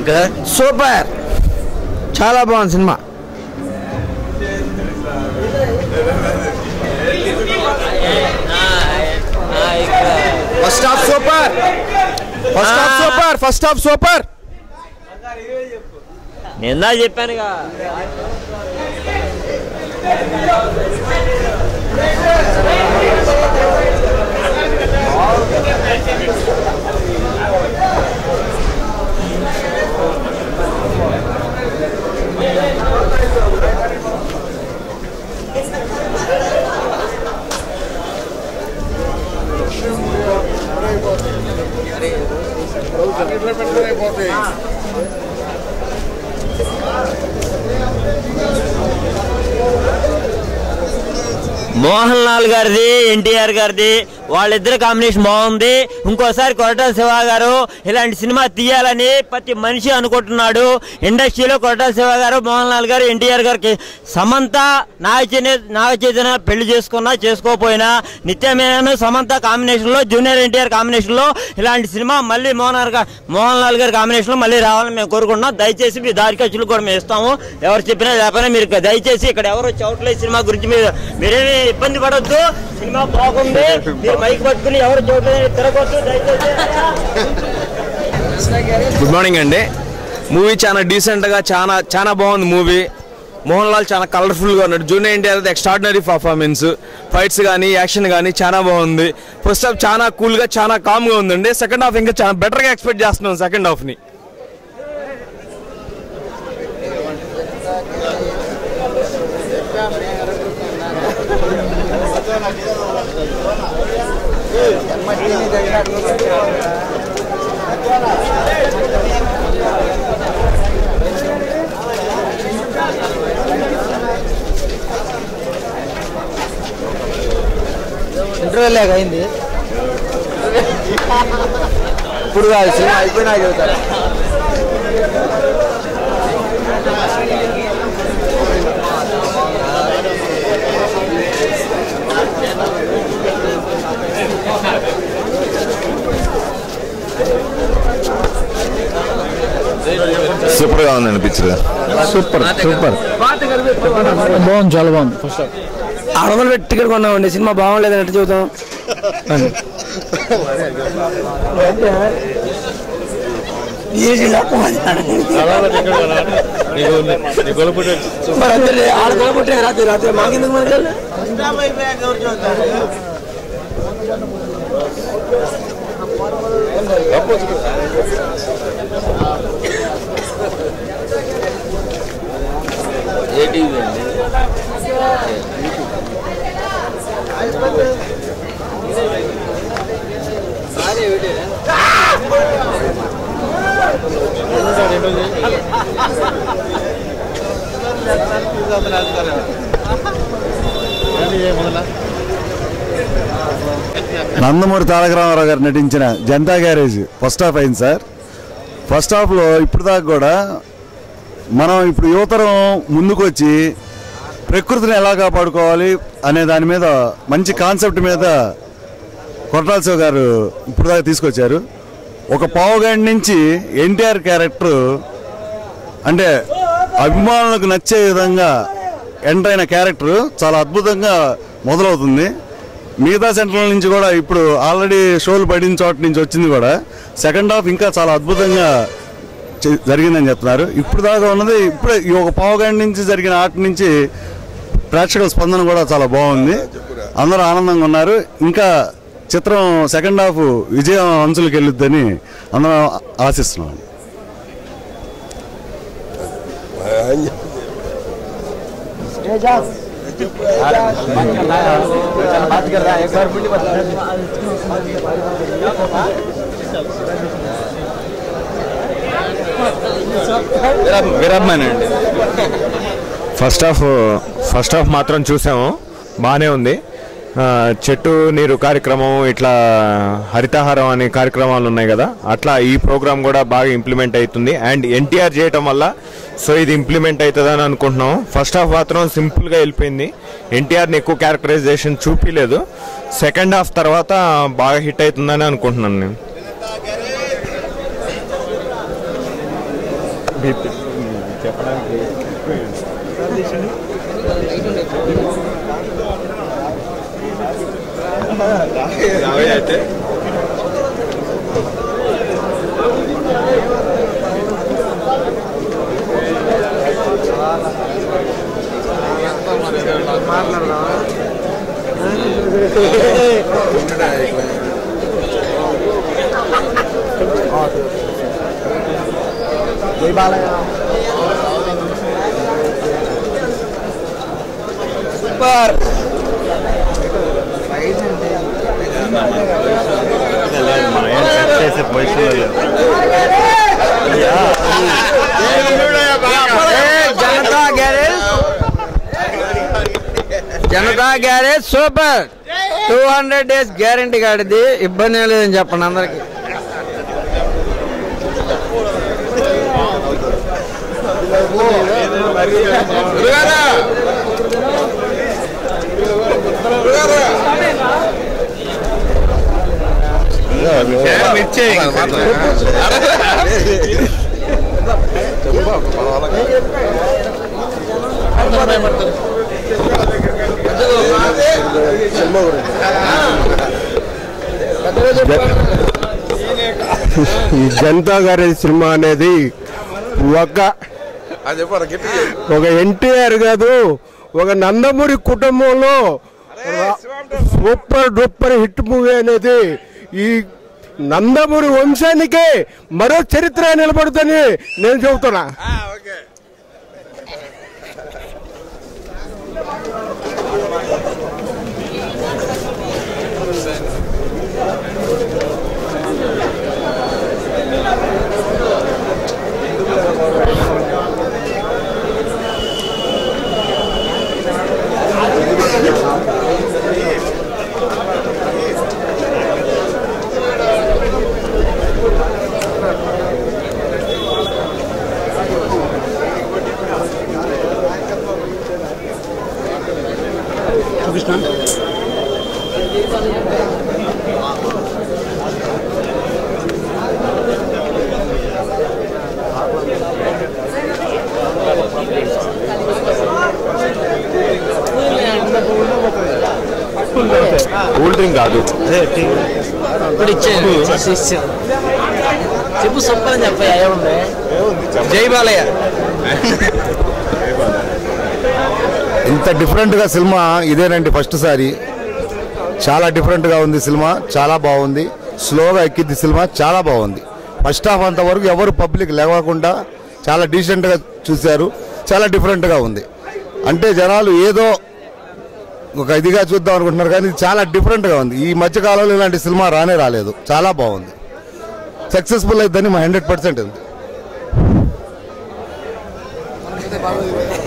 కదా సూపర్ చాలా బాగుంది cinema first half super first half super first half super నిందా చెప్పానుగా మోహన్ లాల్ గారిది ఎన్టీఆర్ గారిది వాళ్ళిద్దరి కాంబినేషన్ బాగుంది ఇంకోసారి కొరటాల శివ గారు ఇలాంటి సినిమా తీయాలని ప్రతి మనిషి అనుకుంటున్నాడు ఇండస్ట్రీలో కొరటాల శివ గారు మోహన్ లాల్ గారు ఎన్టీఆర్ గారికి సమంత నాగ చైతన్య నాగ చైతన్య పెళ్లి చేసుకున్నా చేసుకోకపోయినా నిత్యమేనను సమంత కాంబినేషన్లో జూనియర్ ఎన్టీఆర్ కాంబినేషన్లో ఇలాంటి సినిమా మళ్ళీ మోహన్ లాల్ గారు మోహన్ లాల్ గారి కాంబినేషన్లో మళ్ళీ రావాలని మేము కోరుకుంటున్నాం దయచేసి మీ దారి ఖర్చులు కూడా మేము ఇస్తాము ఎవరు చెప్పినా లేకపోయినా మీరు దయచేసి ఇక్కడ ఎవరు చౌట్లే సినిమా గురించి మీరు మీరేమి ఇబ్బంది పడొద్దు సినిమా బాగుంది మీరు మైక్ పట్టుకుని ఎవరు చోట్ల తిరగొద్దు దయచేసి గుడ్ మార్నింగ్ అండి మూవీ చాలా డీసెంట్గా చాలా చాలా బాగుంది మూవీ మోహన్ లాల్ చాలా కలర్ఫుల్గా ఉన్నాడు junior NTR extraordinary performance fights కానీ యాక్షన్ కానీ చాలా బాగుంది ఫస్ట్ హాఫ్ చాలా కూల్గా చాలా కామ్గా ఉందండి సెకండ్ హాఫ్ ఇంకా చాలా బెటర్గా ఎక్స్పెక్ట్ చేస్తున్నాం సెకండ్ హాఫ్ని ఇంటర్వెల్ లేక అయింది ఇప్పుడు కాదు సినిమా అయిపోయినా చెబుతారు సూపర్ గా ఉందండి పిక్చర్ సూపర్ సూపర్ బాగుంది చాలా బాగుంది ఫస్ట్ ఆరు వందలు పెట్టి టికెట్ కొన్నామండి సినిమా బాగుండలేదని ఎట్లా చూద్దాం మరి అందరి ఆడ కొనబట్టే రాత్రి రాత్రి మాకెందుకు మనకి నందమూరి తారక రామారావు గారు నటించిన జనతా గ్యారేజ్ ఫస్ట్ హాఫ్ అయింది సార్ ఫస్ట్ హాఫ్లో ఇప్పుడు దాకా కూడా మనం ఇప్పుడు యువతరం ముందుకు వచ్చి ప్రకృతిని ఎలా కాపాడుకోవాలి అనే దాని మీద మంచి కాన్సెప్ట్ మీద కొట్టాల శివ గారు ఇప్పుడు దాకా తీసుకొచ్చారు ఒక పావుగంట నుంచి ఎన్టీఆర్ క్యారెక్టర్ అంటే అభిమానులకు నచ్చే విధంగా ఎంటర్ అయిన క్యారెక్టర్ చాలా అద్భుతంగా మొదలవుతుంది మిగతా సెంటర్ల నుంచి కూడా ఇప్పుడు ఆల్రెడీ షోలు పడిన చోట నుంచి వచ్చింది కూడా సెకండ్ హాఫ్ ఇంకా చాలా అద్భుతంగా చే- జరిగిందని చెప్తున్నారు ఇప్పుడు దాకా ఉన్నది ఇప్పుడే ఈ ఒక పావుగంట నుంచి జరిగిన ఆట నుంచి ప్రేక్షకుల స్పందన కూడా చాలా బాగుంది అందరూ ఆనందంగా ఉన్నారు ఇంకా చిత్రం సెకండ్ హాఫ్ విజయం అంచులకు వెళ్ళొద్దని అందరం ఆశిస్తున్నాం వీరబ్బాన్ అండి ఫస్ట్ హాఫ్ ఫస్ట్ హాఫ్ మాత్రం చూసాము బాగానే ఉంది ఆ, చెట్టు నీరు కార్యక్రమం ఇట్లా హరితహారం అనే కార్యక్రమాలు ఉన్నాయి కదా అట్లా ఈ ప్రోగ్రామ్ కూడా బాగా ఇంప్లిమెంట్ అవుతుంది అండ్ ఎన్టీఆర్ చేయటం వల్ల సో ఇది ఇంప్లిమెంట్ అవుతుందని అనుకుంటున్నాం ఫస్ట్ హాఫ్ మాత్రం సింపుల్గా వెళ్ళిపోయింది ఎన్టీఆర్ని ఎక్కువ క్యారెక్టరైజేషన్ చూపించలేదు సెకండ్ హాఫ్ తర్వాత బాగా హిట్ అవుతుందని అనుకుంటున్నాను నేను చెప్పడానికి అయితే చేసే position Janatha Garage Janatha Garage super two hundred days guarantee కాడిది ఇబ్బంది ఏం లేదని చెప్పండి అందరికి ఈ జనతా గారి సినిమా అనేది ఒక ఒక ఎన్టీఆర్ కాదు ఒక నందమూరి కుటుంబంలో రా- సూపర్ డూపర్ హిట్ మూవీ అనేది ఈ నందమూరి వంశానికే మరో చరిత్ర నిలబడుతుంది నేను చెబుతున్నా కూల్ డ్రింక్ కాదు ఇప్పుడు ఇచ్చేయండి చెప్పు సూపర్ అని చెప్పా ఏముంది జై బాలయ్య ఇంత డిఫరెంట్గా సినిమా ఇదేనండి ఫస్ట్ సారి చాలా డిఫరెంట్గా ఉంది సినిమా చాలా బాగుంది స్లోగా ఎక్కింది సినిమా చాలా బాగుంది ఫస్ట్ హాఫ్ అంతవరకు ఎవరు పబ్లిక్ లేవకుండా చాలా డీసెంట్గా చూశారు చాలా డిఫరెంట్గా ఉంది అంటే జనాలు ఏదో ఒక ఇదిగా చూద్దాం అనుకుంటున్నారు కానీ ఇది చాలా డిఫరెంట్గా ఉంది ఈ మధ్య కాలంలో ఇలాంటి సినిమా రానే రాలేదు చాలా బాగుంది సక్సెస్ఫుల్ అయిద్దని మా హండ్రెడ్ పర్సెంట్ ఉంది